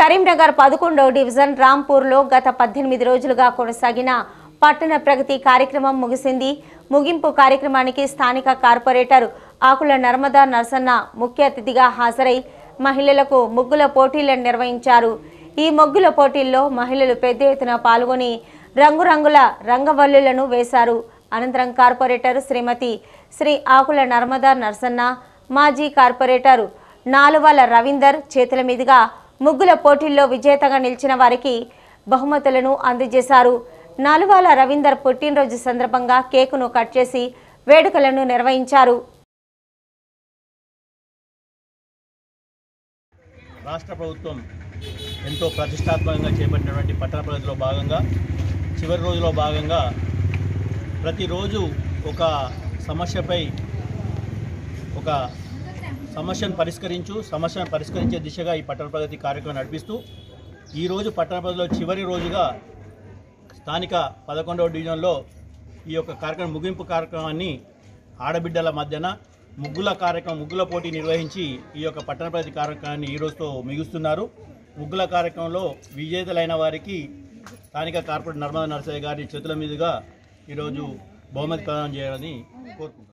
కరీంనగర్ పదకొండవ డివిజన్ రాంపూర్లో గత పద్దెనిమిది రోజులుగా కొనసాగిన పట్టణ ప్రగతి కార్యక్రమం ముగిసింది ముగింపు కార్యక్రమానికి స్థానిక కార్పొరేటర్ ఆకుల నర్మదా నరసన్న ముఖ్య అతిథిగా హాజరై మహిళలకు ముగ్గుల పోటీలను నిర్వహించారు ఈ ముగ్గుల పోటీల్లో మహిళలు పెద్ద ఎత్తున పాల్గొని రంగురంగుల రంగవల్లులను వేశారు అనంతరం కార్పొరేటర్ శ్రీమతి శ్రీ ఆకుల నర్మదా నరసన్న మాజీ కార్పొరేటర్ నాలువాల రవీందర్ చేతుల మీదుగా ముగ్గుల పోటీల్లో విజేతగా నిలిచిన వారికి బహుమతులను అందజేశారు నాలువాల రవీందర్ పుట్టినరోజు సందర్భంగా కేకును కట్ చేసి వేడుకలను నిర్వహించారు రాష్ట్ర ప్రభుత్వం ఎంతో ప్రతిష్టాత్మకంగా చేపట్టినటువంటి పట్టణ ప్రగతిలో భాగంగా చివరి రోజులో భాగంగా ప్రతిరోజు ఒక సమస్యపై ఒక సమస్యను పరిష్కరించు సమస్యను పరిష్కరించే దిశగా ఈ పట్టణ ప్రగతి కార్యక్రమం నడిపిస్తూ ఈరోజు పట్టణ ప్రగతిలో చివరి రోజుగా స్థానిక పదకొండవ డివిజన్లో ఈ యొక్క కార్యక్రమం ముగింపు కార్యక్రమాన్ని ఆడబిడ్డల మధ్యన ముగ్గుల కార్యక్రమం ముగ్గుల పోటీ నిర్వహించి ఈ యొక్క పట్టణ ప్రగతి కార్యక్రమాన్ని ఈ రోజుతో ముగిస్తున్నారు ముగ్గుల కార్యక్రమంలో విజేతలైన వారికి స్థానిక కార్పొరేట్ నర్మదా నరసయ్య గారి చేతుల మీదుగా ఈరోజు బహుమతి ప్రదానం చేయాలని కోరుకుంటున్నాను